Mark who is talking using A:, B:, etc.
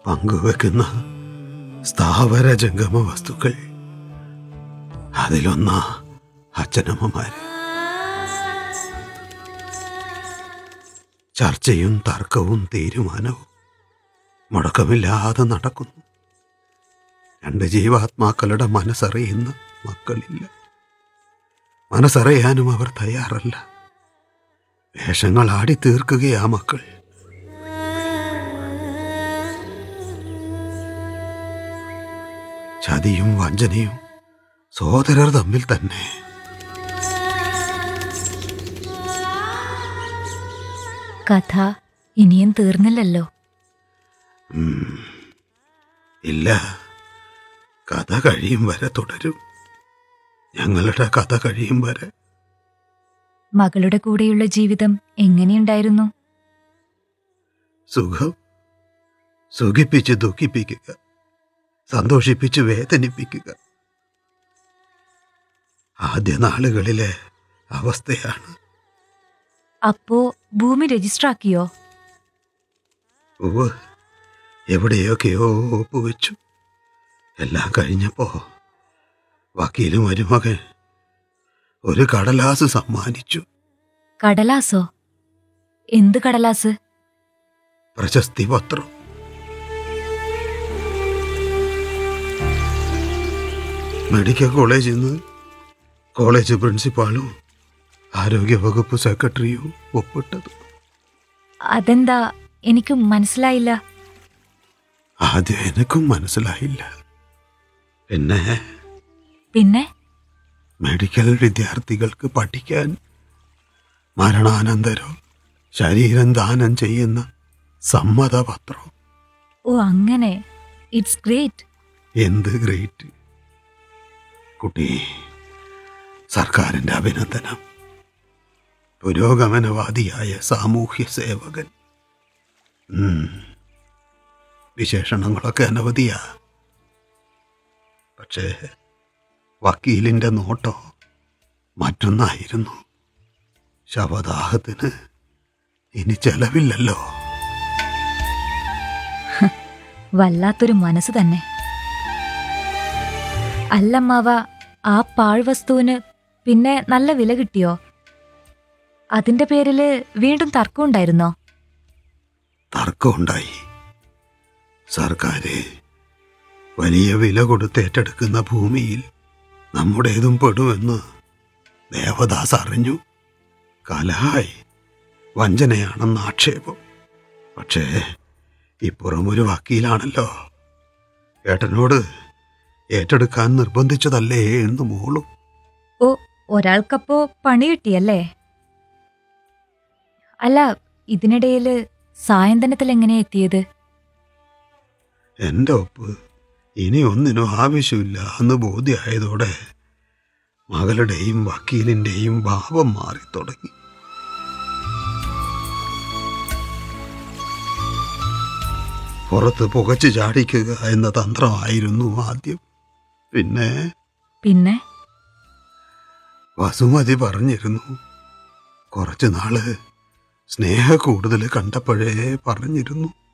A: പങ്കുവെക്കുന്ന സ്ഥാവര ജംഗമ വസ്തുക്കൾ അതിലൊന്ന അച്ഛനമ്മമാര് ചർച്ചയും തർക്കവും തീരുമാനവും മുടക്കമില്ലാതെ നടക്കുന്നു രണ്ട് ജീവാത്മാക്കളുടെ മനസ്സറിയുന്ന മക്കളില്ല മനസ്സറിയാനും അവർ തയ്യാറല്ല വേഷങ്ങൾ ആടി തീർക്കുകയാ മക്കൾ ചതിയും വഞ്ചനയും സോദരർ തമ്മിൽ തന്നെ
B: കഥ ഇനിയും തീർന്നില്ലല്ലോ
A: ഉം. ഇല്ല കഥ കഴിയും വരെ തുടരും ഞങ്ങളുടെ കഥ കഴിയും വരെ
B: മകളുടെ കൂടെയുള്ള ജീവിതം എങ്ങനെയുണ്ടായിരുന്നു
A: സുഖം സുഖിപ്പിച്ച് ദുഃഖിപ്പിക്കുക സന്തോഷിപ്പിച്ച് വേദനിപ്പിക്കുക ആദ്യ നാളുകളിലെ അവസ്ഥയാണ്
B: അപ്പോ ഭൂമി രജിസ്റ്റർ ആക്കിയോ
A: ഉവ് എവിടെയൊക്കെയോ ഒപ്പുവെച്ചു എല്ലാം കഴിഞ്ഞപ്പോ വക്കീലും മരുമകൻ ഒരു കടലാസ് സമ്മാനിച്ചു
B: കടലാസോ എന്ത് കടലാസ്
A: പ്രശസ്തി പത്രം മെഡിക്കൽ കോളേജിൽ നിന്ന് കോളേജ് പ്രിൻസിപ്പാളും ആരോഗ്യവകുപ്പ് സെക്രട്ടറിയും ഒപ്പിട്ടത്
B: അതെന്താ എനിക്ക് മനസ്സിലായില്ല
A: ആദ്യം എനിക്കും മനസ്സിലായില്ല പിന്നെ
B: പിന്നെ
A: മെഡിക്കൽ വിദ്യാർത്ഥികൾക്ക് പഠിക്കാൻ മരണാനന്തരം ശരീരം ദാനം ചെയ്യുന്ന സമ്മതപത്രം
B: ഓ അങ്ങനെ ഇറ്റ്സ് ഗ്രേറ്റ്
A: എന്ത് ഗ്രേറ്റ് കുട്ടി സർക്കാരിന്റെ അഭിനന്ദനം പുരോഗമനവാദിയായ സാമൂഹ്യ സേവകൻ ഉം. വിശേഷണങ്ങളൊക്കെ അനവധിയാ പക്ഷേ വക്കീലിന്റെ നോട്ടോ മറ്റൊന്നായിരുന്നു ശവദാഹത്തിന് ഇനി ചെലവില്ലല്ലോ
B: വല്ലാത്തൊരു മനസ്സ് തന്നെ അല്ലമ്മാവ ആ പാഴ്വസ്തുവിന് പിന്നെ നല്ല വില കിട്ടിയോ അതിന്റെ പേരില് വീണ്ടും തർക്കമുണ്ടായിരുന്നോ
A: തർക്കമുണ്ടായി സർക്കാര് വലിയ വില കൊടുത്ത് ഏറ്റെടുക്കുന്ന ഭൂമിയിൽ നമ്മുടേതും പെടുമെന്ന് ദേവദാസ് അറിഞ്ഞു കലഹായി വഞ്ചനയാണെന്ന് ആക്ഷേപം പക്ഷേ ഇപ്പുറം ഒരു വക്കീലാണല്ലോ ഏട്ടനോട് ഏറ്റെടുക്കാൻ നിർബന്ധിച്ചതല്ലേ എന്ന് മോളും
B: ഓ ഒരാൾക്കപ്പോ പണി കിട്ടിയല്ലേ അല്ല ഇതിനിടയില് സായന്തനത്തിൽ എങ്ങനെയാ എത്തിയത്
A: എൻ്റെ ഒപ്പ് ഇനി ഒന്നിനും ആവശ്യമില്ല എന്ന് ബോധ്യമായതോടെ മകളുടെയും വക്കീലിൻ്റെയും ഭാവം മാറി തുടങ്ങി പുറത്ത് പുകച്ചു ചാടിക്കുക എന്ന തന്ത്രമായിരുന്നു ആദ്യം പിന്നെ
B: പിന്നെ
A: വസുമതി പറഞ്ഞിരുന്നു കുറച്ചു നാള് സ്നേഹ കൂടുതൽ കണ്ടപ്പോഴേ പറഞ്ഞിരുന്നു